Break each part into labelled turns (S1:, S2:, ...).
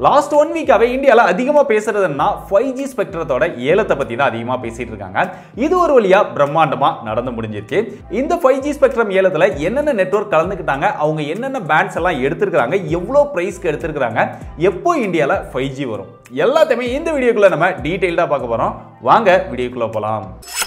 S1: last one வீக்காவே இந்தியாவில் அதிகமாக பேசுறதுன்னா five G ஸ்பெக்ட்ரத்தோட ஏலத்தை பற்றி தான் அதிகமாக பேசிட்டு இருக்காங்க இது ஒரு வழியா பிரம்மாண்டமாக நடந்து முடிஞ்சிருக்கு இந்த ஃபைவ் ஜி ஸ்பெக்ட்ரம் ஏலத்தில் என்னென்ன நெட்வொர்க் கலந்துக்கிட்டாங்க அவங்க என்னென்ன பேண்ட்ஸ் எல்லாம் எடுத்திருக்காங்க எவ்வளோ ப்ரைஸ்க்கு எடுத்திருக்காங்க எப்போ இந்தியாவில் ஃபைவ் ஜி வரும் எல்லாத்தையுமே இந்த வீடியோக்குள்ள நம்ம டீட்டெயில்டாக பார்க்க போகிறோம் வாங்க வீடியோக்குள்ள போகலாம்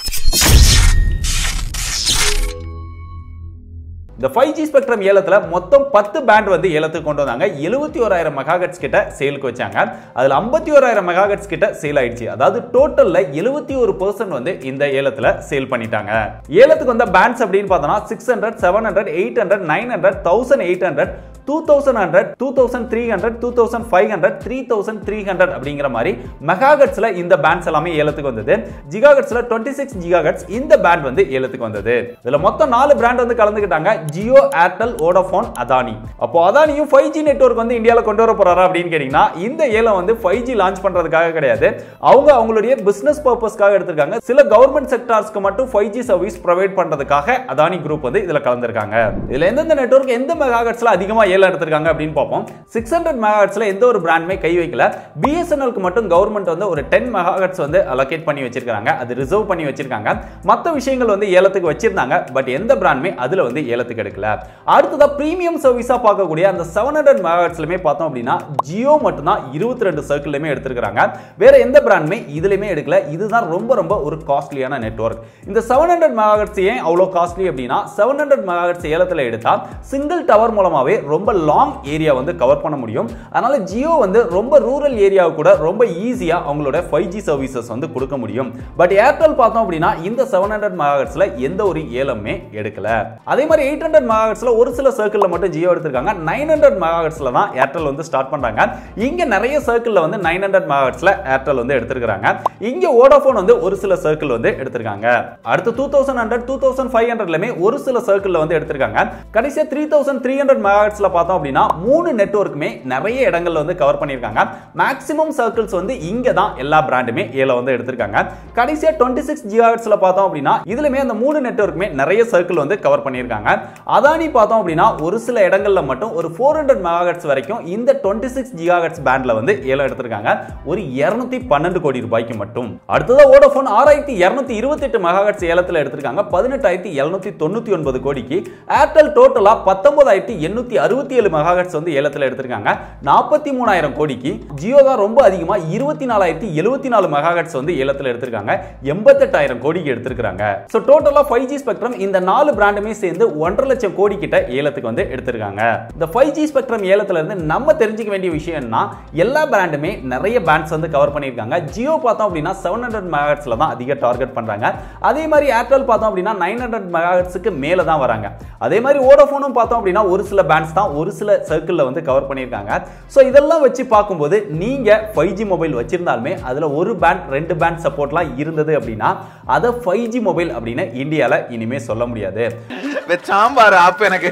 S1: இந்த ஃபைவ் ஜி ஸ்பெக்ட்ரம் ஏலத்தில் மொத்தம் பத்து பேண்ட் வந்து ஏலத்துக்கு கொண்டு வந்தாங்க எழுபத்தி ஓராயிரம் மெகாஹெட்ஸ் கிட்ட சேலுக்கு வச்சாங்க அதில் ஐம்பத்தி ஓராயிரம் மெகாஹெட்ஸ் கிட்ட சேல் ஆயிடுச்சு அதாவது டோட்டலில் எழுபத்தி ஒரு பர்சன்ட் வந்து இந்த ஏலத்தில் சேல் பண்ணிட்டாங்க ஏலத்துக்கு வந்த பேண்ட்ஸ் அப்படின்னு பார்த்தோம்னா six hundred seven hundred eight hundred nine hundred thousand eight hundred two thousand hundred two thousand three hundred two thousand five hundred three thousand three hundred அப்படிங்கிற மாதிரி மெகாகட்ஸில் இந்த பேண்ட்ஸ் எல்லாமே ஏலத்துக்கு வந்தது ஜிகாகட்ஸில் டுவெண்ட்டி சிக்ஸ் ஜிகாகட்ஸ் இந்த பேண்ட் வந்து ஏலத்துக்கு வந்தது இதில் மொத்தம் நாலு பிராண்ட் வந்து கலந்துக்கிட்டாங்க ஜியோ ஏர்டெல் ஓடோஃபோன் அதானி அப்போ அதானியும் ஃபைவ் ஜி நெட்ஒர்க் வந்து இந்தியாவில் கொண்டு வர போறாரா அப்படின்னு கேட்டீங்கன்னா இந்த ஏலம் வந்து ஃபைவ் ஜி லான்ச் பண்றதுக்காக கிடையாது அவங்க அவங்களுடைய பிசினஸ் பர்பஸ்க்காக எடுத்திருக்காங்க சில கவர்மெண்ட் செக்டார்ஸ்க்கு மட்டும் ஃபைவ் ஜி சர்வீஸ் ப்ரொவைட் பண்றதுக்காக அதானி குரூப் வந்து இதுல கலந்துருக்காங்க இதுல எந்தெந்த நெட்ஒர்க் எந்த மெகாஹெட்ஸ்ல அதிகமா ஏலம் எடுத்திருக்காங்க அப்படின்னு பார்ப்போம் சிக்ஸ் ஹண்ட்ரட் மெகாஹெட்ஸ்ல எந்த ஒரு பிராண்டுமே கை வைக்கல பிஎஸ்என்எல்க்கு மட்டும் கவர்மெண்ட் வந்து ஒரு டென் மெகாஹெட்ஸ் வந்து அலோகேட் பண்ணி வச்சிருக்காங்க அது ரிசர்வ் பண்ணி வச்சிருக்காங்க மற்ற விஷயங்கள் வந்து ஏலத்துக்கு வச்சிருந்தாங்க பட் எந்த பிராண்டுமே அதுல வந்து ஏலத்துக்கு எடுக்கல அடுத்ததா பிரீமியம் சர்வீஸா பார்க்கக்கூடிய அந்த செவன் ஹண்ட்ரட் மெகாஹெட்ஸ்லயுமே பார்த்தோம் அப்படின்னா ஜியோ மட்டும்தான் இருபத்தி ரெண்டு சர்க்கிள்லையுமே எடுத்திருக்காங்க வேற எந்த பிராண்டுமே இதுலயுமே எடுக்கல இதுதான் ரொம்ப ரொம்ப ஒரு காஸ்ட்லியான நெட்வொர்க் இந்த செவன் ஹண்ட்ரட் மெகாஹெட்ஸ் ஏன் அவ்வளோ காஸ்ட்லி அப்படின்னா செவன் ஹண்ட்ரட் மெகாஹெட்ஸ் ஏலத்தில் எடுத்தா சிங்கிள் டவர் மூலமாவே ரொம்ப லாங் ஏரியா வந்து கவர் பண்ண முடியும் அதனால ஜியோ வந்து ரொம்ப ரூரல் ஏரியாவை கூட ரொம்ப ஈஸியா அவங்களோட ஃபைவ் ஜி சர்வீசஸ் வந்து கொடுக்க முடியும் பட் ஏர்டெல் பார்த்தோம் அப்படின்னா இந்த செவன் ஹண்ட்ரட் மெகாஹெட்ஸ்ல எந்த ஒரு ஏலமே எடுக்கல அதே மாதிரி எயிட் ஹண்ட்ரட் மெகாஹெட்ஸ்ல ஒரு சில சர்க்கிள்ல மட்டும் ஜியோ எடுத்திருக்காங்க நைன் ஹண்ட்ரட் மெகாஹெட்ஸ்ல தான் ஏர்டெல் வந்து ஸ்டார்ட் பண்றாங்க இங்க நிறைய சர்க்கிள்ல வந்து நைன் ஹண்ட்ரட் மெகாஹெட்ஸ்ல ஏர்டெல் வந்து எடுத்திருக்காங்க இங்க வோடாஃபோன் வந்து ஒரு சில சர்க்கிள் வந்து எடுத்திருக்காங்க அடுத்து two thousand hundred two thousand five ஹண்ட்ரட்லயுமே ஒரு சில சர்க்கிள்ல வந்து எடுத்திருக்காங்க கடைசியா த்ரீ தௌசண்ட் த்ரீ ஹண்ட்ரட் மெகாஹெட்ஸ்ல பார்த்தோம் அப்படின்னா மூணு நெட்வொர்க்குமே நிறைய இடங்கள்ல வந்து கவர் பண்ணியிருக்காங்க மேக்ஸிமம் சர்க்கிள்ஸ் வந்து இங்க தான் எல்லா பிராண்டுமே ஏல வந்து எடுத்திருக்காங்க கடைசியா டுவெண்ட்டி சிக்ஸ் ஜிஹாட்ஸ்ல பார்த்தோம் அப்படின்னா இதுலயுமே அந்த மூணு நெட்வொர்க்குமே நிறைய சர்க்கிள் வந்து கவர் பண்ணியிருக்காங்க அதானி பார்த்தோம் அப்படின்னா ஒரு சில இடங்கள்ல மட்டும் ஒரு ஃபோர் ஹண்ட்ரட் மெகாஹெட்ஸ் வரைக்கும் இந்த டுவெண்ட்டி சிக்ஸ் ஜிஹாட்ஸ் பேண்ட்ல வந்து ஏலம் எடுத்திருக்காங்க ஒரு இருநூத்தி பன்னெண்டு கோடி ரூபாய்க்கு மட்டும் அடுத்ததா ஓடோஃபோன் ஆறாயிரத்தி இருநூத்தி இருபத்தி எட்டு மெகாஹெட்ஸ் ஏலத்தில் எடுத்திருக்காங்க பதினெட்டாயிரத்தி எழுநூத்தி தொண்ணூத்தி ஒன்பது கோடிக்கு ஏர்டெல் டோட்டலா பத்தொன்பதாயிரத்தி எண்ணூத்தி அறுபத்தி ஏழு மெகாஹெட்ஸ் வந்து ஏலத்தில் எடுத்திருக்காங்க நாற்பத்தி மூணாயிரம் கோடிக்கு ஜியோ தான் ரொம்ப அதிகமா இருபத்தி நாலாயிரத்தி எழுபத்தி நாலு மெகாஹெட்ஸ் வந்து ஏலத்தில் எடுத்திருக்காங்க எண்பத்தெட்டாயிரம் கோடிக்கு எடுத்திருக்காங்க ஸோ டோட்டலா ஃபைவ் ஜி ஸ்பெக்ட்ரம் இந்த நாலு பிராண்டுமே சேர்ந்து ஒன்றரை லட்சம் கோடி கிட்ட ஏலத்துக்கு வந்து எடுத்திருக்காங்க இந்த ஃபைவ் ஜி ஸ்பெக்ட்ரம் ஏலத்துல இருந்து நம்ம தெரிஞ்சுக்க வேண்டிய விஷயம்னா எல்லா பிராண்டுமே நிறைய பேண்ட்ஸ் வந்து கவர் பண்ணியிருக்காங்க ஜியோ பார்த்தோம் அப்படின்னா செவன் ஹண்ட்ரட் மெகாஹெட்ஸ்ல தான் அதிக டார்கெட் பண்றாங்க அதே மாதிரி ஏர்டெல் பார்த்தோம் அப்படின்னா நைன் ஹண்ட்ரட் மெகாஹெட்ஸுக்கு மேல தான் வராங்க அதே மாதிரி ஓடோஃபோனும் பார்த்தோம் அப்படின்னா ஒரு சில பேண்ட்ஸ் தான் ஒரு சில சர்க்கிளில் வந்து கவர் பண்ணியிருக்காங்க ஸோ இதெல்லாம் வச்சு பார்க்கும்போது நீங்க ஃபைவ் ஜி மொபைல் வச்சிருந்தாலுமே அதுல ஒரு பேண்ட் ரெண்டு பேண்ட் சப்போர்ட்லாம் இருந்தது அப்படின்னா அதை ஃபைவ் ஜி மொபைல் அப்படின்னு இந்தியாவில் இனிமே சொல்ல முடியாது
S2: சாம்பார் ஆப் எனக்கு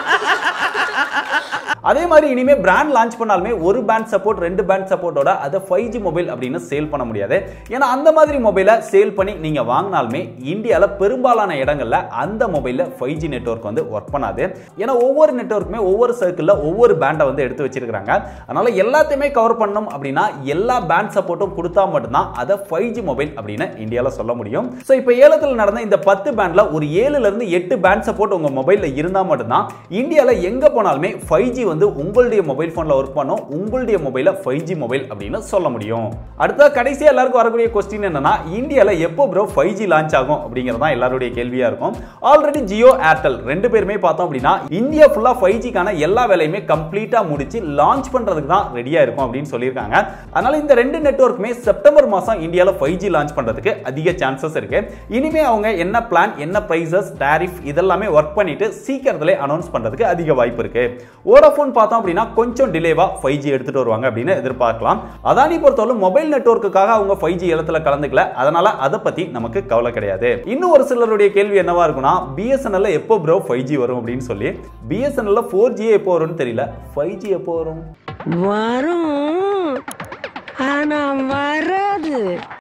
S1: அதே மாதிரி இனிமே பிராண்ட் லான்ச் பண்ணாலுமே ஒரு பேண்ட் சப்போர்ட் ரெண்டு பேண்ட் சப்போர்ட்டோட அதை ஃபைவ் ஜி மொபைல் அப்படின்னு சேல் பண்ண முடியாது ஏன்னா அந்த மாதிரி மொபைலை சேல் பண்ணி நீங்க வாங்கினாலுமே இந்தியாவில் பெரும்பாலான இடங்கள்ல அந்த மொபைலில் ஃபைவ் ஜி நெட்ஒர்க் வந்து ஒர்க் பண்ணாது ஏன்னா ஒவ்வொரு நெட்ஒர்க்குமே ஒவ்வொரு சர்க்கிளில் ஒவ்வொரு பேண்டை வந்து எடுத்து வச்சிருக்காங்க அதனால எல்லாத்தையுமே கவர் பண்ணணும் அப்படின்னா எல்லா பேண்ட் சப்போர்ட்டும் கொடுத்தா மட்டும்தான் அதை ஃபைவ் ஜி மொபைல் அப்படின்னு இந்தியாவில் சொல்ல முடியும் ஸோ இப்போ ஏலத்தில் நடந்த இந்த பத்து பேண்ட்ல ஒரு ஏழுல இருந்து எட்டு பேண்ட் சப்போர்ட் உங்க மொபைலில் இருந்தால் மட்டும்தான் இந்தியாவில் எங்க போனாலுமே ஃபைவ் ஜி வந்து உங்களுடைய மொபைல் ஃபோனில் ஒர்க் பண்ணும் உங்களுடைய மொபைலில் ஃபைவ் ஜி மொபைல் அப்படின்னு சொல்ல முடியும் அடுத்த கடைசியாக எல்லாருக்கும் வரக்கூடிய கொஸ்டின் என்னன்னா இந்தியாவில் எப்போ ப்ரோ ஃபைவ் ஜி லான்ச் ஆகும் அப்படிங்கிறது தான் எல்லாருடைய கேள்வியாக இருக்கும் ஆல்ரெடி ஜியோ ஏர்டெல் ரெண்டு பேருமே பார்த்தோம் அப்படின்னா இந்தியா ஃபுல்லாக ஃபைவ் ஜிக்கான எல்லா வேலையுமே கம்ப்ளீட்டாக முடிச்சு லான்ச் பண்ணுறதுக்கு தான் ரெடியாக இருக்கும் அப்படின்னு சொல்லியிருக்காங்க அதனால இந்த ரெண்டு நெட்ஒர்க்குமே செப்டம்பர் மாதம் இந்தியாவில் ஃபைவ் ஜி லான்ச் பண்ணுறதுக்கு அதிக சான்சஸ் இருக்கு இனிமே அவங்க என்ன பிளான் என்ன ப்ரைசஸ் டாரிஃப் இதெல்லாமே ஒர்க் பண்ணிட்டு சீக்கிரத்திலே அனௌன்ஸ் பண்ணுறதுக்கு அதிக வாய்ப்பு இருக்கு ஓடாஃபோன் பார்த்தோம் அப்படின்னா கொஞ்சம் டிலேவா ஃபைவ் ஜி எடுத்துட்டு வருவாங்க அப்படின்னு எதிர்பார்க்கலாம் அதானி பொறுத்தவரை மொபைல் நெட்ஒர்க்குக்காக அவங்க ஃபைவ் ஜி இடத்துல கலந்துக்கல அதனால அதை பத்தி நமக்கு கவலை கிடையாது இன்னும் ஒரு சிலருடைய கேள்வி என்னவா இருக்கும்னா பிஎஸ்என்எல்ல எப்போ ப்ரோ ஃபைவ் ஜி வரும் அப்படின்னு சொல்லி பிஎஸ்என்எல்ல ஃபோர் ஜி எப்போ வரும்னு தெரியல ஃபைவ் ஜி எப்போ வரும்
S3: வரும் ஆனா வராது